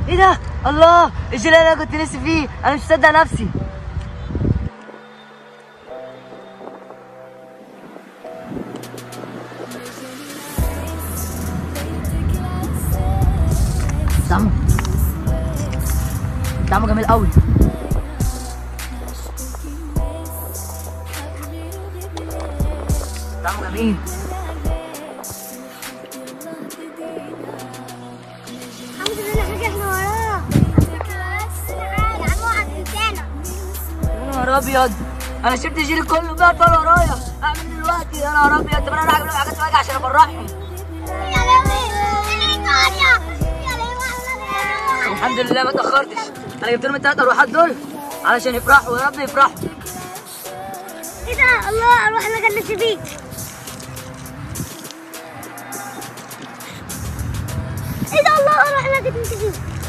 ايه ده الله الجيل اللي انا كنت نفسي فيه انا مش مصدق نفسي طعمه طعمه جميل قوي طعمه جميل الحمد لله حاجة احنا وراه تعالى عمو عدتنا يا نهار ابيض انا شفت الجيل كله بقى طال ورايا اعمل إيه دلوقتي يا نهار ابيض طب انا رايح اجيب لهم حاجات فاجئه عشان افرحهم يا لهوي يا لهوي الحمد لله ما اتاخرتش انا جبت لهم الثلاث اروحات دول علشان يفرحوا يا رب يفرحوا ايه ده الله اروح انا كان نفسي فيه ايه ده الله اروح انا كنت نفسي فيه